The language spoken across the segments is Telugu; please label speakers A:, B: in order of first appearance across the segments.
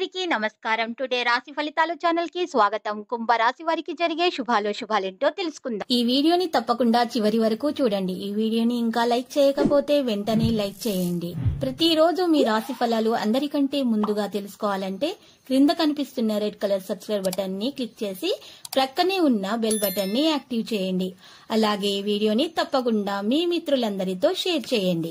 A: అందరికీ నమస్కారం టుడే రాశి ఫలితాలు ఛానల్ కి స్వాగతం కుంభ రాశి వారికి జరిగే శుభాలు శుభాలేంటో తెలుసుకుందాం
B: ఈ వీడియోని తప్పకుండా చివరి వరకు చూడండి ఈ వీడియోని ఇంకా లైక్ చేయకపోతే వెంటనే లైక్ చేయండి ప్రతిరోజు మీ రాశి ఫలాలు అందరికంటే ముందుగా తెలుసుకోవాలంటే క్రింద కనిపిస్తున్న రెడ్ కలర్ సబ్స్క్రైబ్ బటన్ ని క్లిక్ చేసి ప్రక్కనే ఉన్న బెల్ బటన్ ని యాక్టివ్ చేయండి అలాగే ఈ వీడియోని తప్పకుండా మీ మిత్రులందరితో షేర్ చేయండి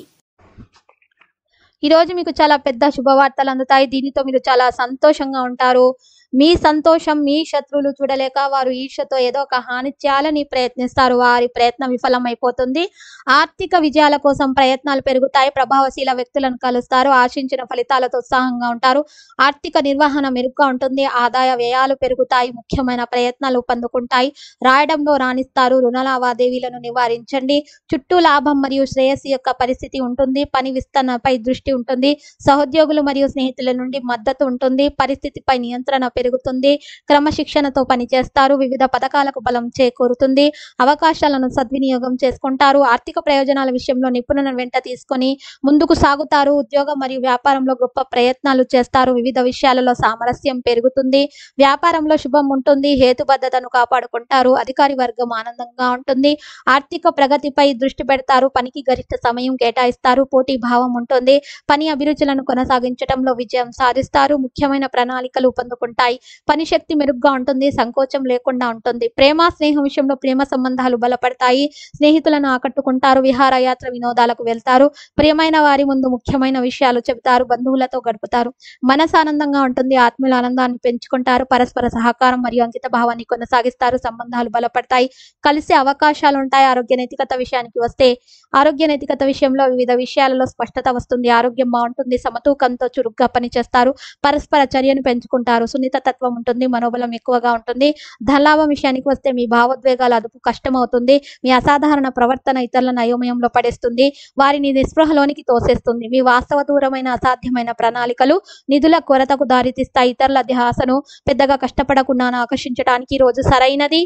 A: ఈ రోజు మీకు చాలా పెద్ద శుభవార్తలు అందుతాయి దీనితో మీరు చాలా సంతోషంగా ఉంటారు మీ సంతోషం మీ శత్రువులు చూడలేక వారు ఈర్షతో ఏదో ఒక హాని చేయాలని ప్రయత్నిస్తారు వారి ప్రయత్నం విఫలమైపోతుంది ఆర్థిక విజయాల కోసం ప్రయత్నాలు పెరుగుతాయి ప్రభావశీల వ్యక్తులను కలుస్తారు ఆశించిన ఫలితాలతో ఉత్సాహంగా ఉంటారు ఆర్థిక నిర్వహణ మెరుగ్గా ఉంటుంది ఆదాయ వ్యయాలు పెరుగుతాయి ముఖ్యమైన ప్రయత్నాలు పొందుకుంటాయి రాయడంలో రాణిస్తారు రుణ లావాదేవీలను నివారించండి చుట్టూ లాభం మరియు శ్రేయస్సు యొక్క పరిస్థితి ఉంటుంది పని విస్తరణపై దృష్టి ఉంటుంది సహోద్యోగులు మరియు స్నేహితుల నుండి మద్దతు ఉంటుంది పరిస్థితిపై నియంత్రణ పెరుగుతుంది క్రమశిక్షణతో పనిచేస్తారు వివిధ పథకాలకు బలం చేకూరుతుంది అవకాశాలను సద్వినియోగం చేసుకుంటారు ఆర్థిక ప్రయోజనాల విషయంలో నిపుణులను వెంట తీసుకొని ముందుకు సాగుతారు ఉద్యోగం మరియు వ్యాపారంలో గొప్ప ప్రయత్నాలు చేస్తారు వివిధ విషయాలలో సామరస్యం పెరుగుతుంది వ్యాపారంలో శుభం ఉంటుంది హేతుబద్ధతను కాపాడుకుంటారు అధికారి వర్గం ఆనందంగా ఉంటుంది ఆర్థిక ప్రగతిపై దృష్టి పెడతారు పనికి గరిష్ట సమయం కేటాయిస్తారు పోటీ భావం ఉంటుంది పని అభిరుచులను కొనసాగించడంలో విజయం సాధిస్తారు ముఖ్యమైన ప్రణాళికలు పొందుకుంటాయి పని శక్తి మెరుగ్గా ఉంటుంది సంకోచం లేకుండా ఉంటుంది ప్రేమ స్నేహం విషయంలో ప్రేమ సంబంధాలు బలపడతాయి స్నేహితులను ఆకట్టుకుంటారు విహారయాత్ర వినోదాలకు వెళ్తారు ప్రియమైన వారి ముందు ముఖ్యమైన విషయాలు చెబుతారు బంధువులతో గడుపుతారు మనసు ఆనందంగా ఉంటుంది ఆత్మీయుల ఆనందాన్ని పెంచుకుంటారు పరస్పర సహకారం మరియు అంకిత భావాన్ని కొనసాగిస్తారు సంబంధాలు బలపడతాయి కలిసే అవకాశాలు ఉంటాయి ఆరోగ్య నైతికత విషయానికి వస్తే ఆరోగ్య నైతికత విషయంలో వివిధ విషయాలలో స్పష్టత వస్తుంది ఆరోగ్యం బాగుంటుంది సమతూకంతో చురుగ్గా పనిచేస్తారు పరస్పర చర్యను పెంచుకుంటారు సున్నిత తత్వం ఉంటుంది మనోబలం ఎక్కువగా ఉంటుంది ధనలాభం విషయానికి వస్తే మీ భావోద్వేగాల అదుపు కష్టమవుతుంది మీ అసాధారణ ప్రవర్తన ఇతరులను అయోమయంలో పడేస్తుంది వారిని నిస్పృహలోనికి తోసేస్తుంది మీ వాస్తవ దూరమైన అసాధ్యమైన ప్రణాళికలు నిధుల కొరతకు దారితీస్తాయి ఇతరుల ధ్యాసను పెద్దగా కష్టపడకుండా ఆకర్షించడానికి ఈ రోజు సరైనది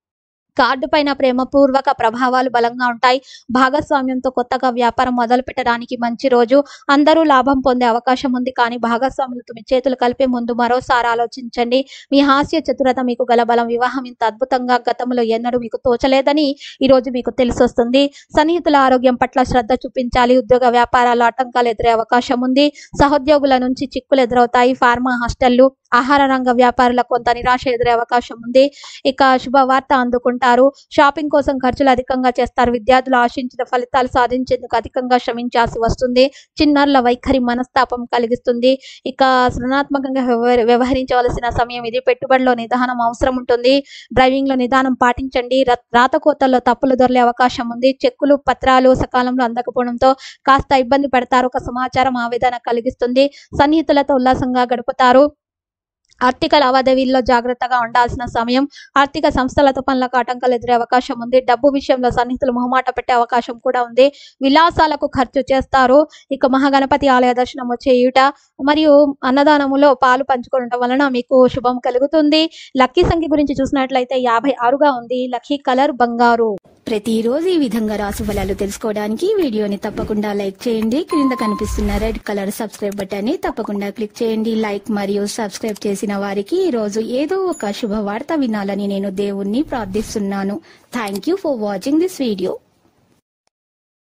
A: కార్డు పైన ప్రేమపూర్వక ప్రభావాలు బలంగా ఉంటాయి భాగస్వామ్యంతో కొత్తగా వ్యాపారం మొదలు పెట్టడానికి మంచి రోజు అందరూ లాభం పొందే అవకాశం ఉంది కానీ భాగస్వాములతో మీ చేతులు కలిపే ముందు మరోసారి ఆలోచించండి మీ హాస్య చతురత మీకు గల బలం వివాహం ఇంత అద్భుతంగా గతంలో ఎన్నడూ మీకు తోచలేదని ఈ రోజు మీకు తెలిసొస్తుంది సన్నిహితుల ఆరోగ్యం పట్ల శ్రద్ధ చూపించాలి ఉద్యోగ వ్యాపారాల్లో ఆటంకాలు ఎదురే అవకాశం ఉంది సహోద్యోగుల నుంచి చిక్కులు ఎదురవుతాయి ఫార్మా హాస్టళ్లు ఆహార రంగ వ్యాపారులకు కొంత నిరాశ ఎదురే అవకాశం ఉంది ఇక శుభవార్త అందుకుంటారు షాపింగ్ కోసం ఖర్చులు అధికంగా చేస్తారు విద్యార్థులు ఆశించిన ఫలితాలు సాధించేందుకు అధికంగా శ్రమించాల్సి వస్తుంది చిన్నారుల వైఖరి మనస్తాపం కలిగిస్తుంది ఇక సృణాత్మకంగా వ్యవహ- వ్యవహరించవలసిన సమయం ఇది పెట్టుబడిలో నిదానం అవసరం ఉంటుంది డ్రైవింగ్ లో నిదానం పాటించండి ర- రాతకోతల్లో తప్పులు దొరలే అవకాశం ఉంది చెక్కులు పత్రాలు సకాలంలో అందకపోవడంతో కాస్త ఇబ్బంది పడతారు ఒక సమాచారం ఆవేదన కలిగిస్తుంది సన్నిహితులతో ఉల్లాసంగా గడుపుతారు ఆర్థిక లావాదేవీల్లో జాగ్రత్తగా ఉండాల్సిన సమయం ఆర్థిక సంస్థలతో పనులకు ఆటంకాలు ఎదురే అవకాశం ఉంది డబ్బు విషయంలో సన్నిహితులు మొహమాట పెట్టే అవకాశం కూడా ఉంది విలాసాలకు ఖర్చు చేస్తారు ఇక మహాగణపతి ఆలయ దర్శనం చేయుట మరియు అన్నదానములో పాలు పంచుకోవడం వలన మీకు శుభం కలుగుతుంది లక్కీ సంఖ్య గురించి చూసినట్లయితే యాభై ఆరుగా ఉంది లక్కీ కలర్ బంగారు
B: ప్రతిరోజు ఈ విధంగా రాశి ఫలాలు తెలుసుకోవడానికి ఈ వీడియోని తప్పకుండా లైక్ చేయండి క్రింద కనిపిస్తున్న రెడ్ కలర్ సబ్స్క్రైబ్ బటన్ ని తప్పకుండా క్లిక్ చేయండి లైక్ మరియు సబ్స్క్రైబ్ చేసిన వారికి ఈ రోజు ఏదో ఒక శుభవార్త వినాలని నేను దేవుణ్ణి ప్రార్థిస్తున్నాను thank you for watching this video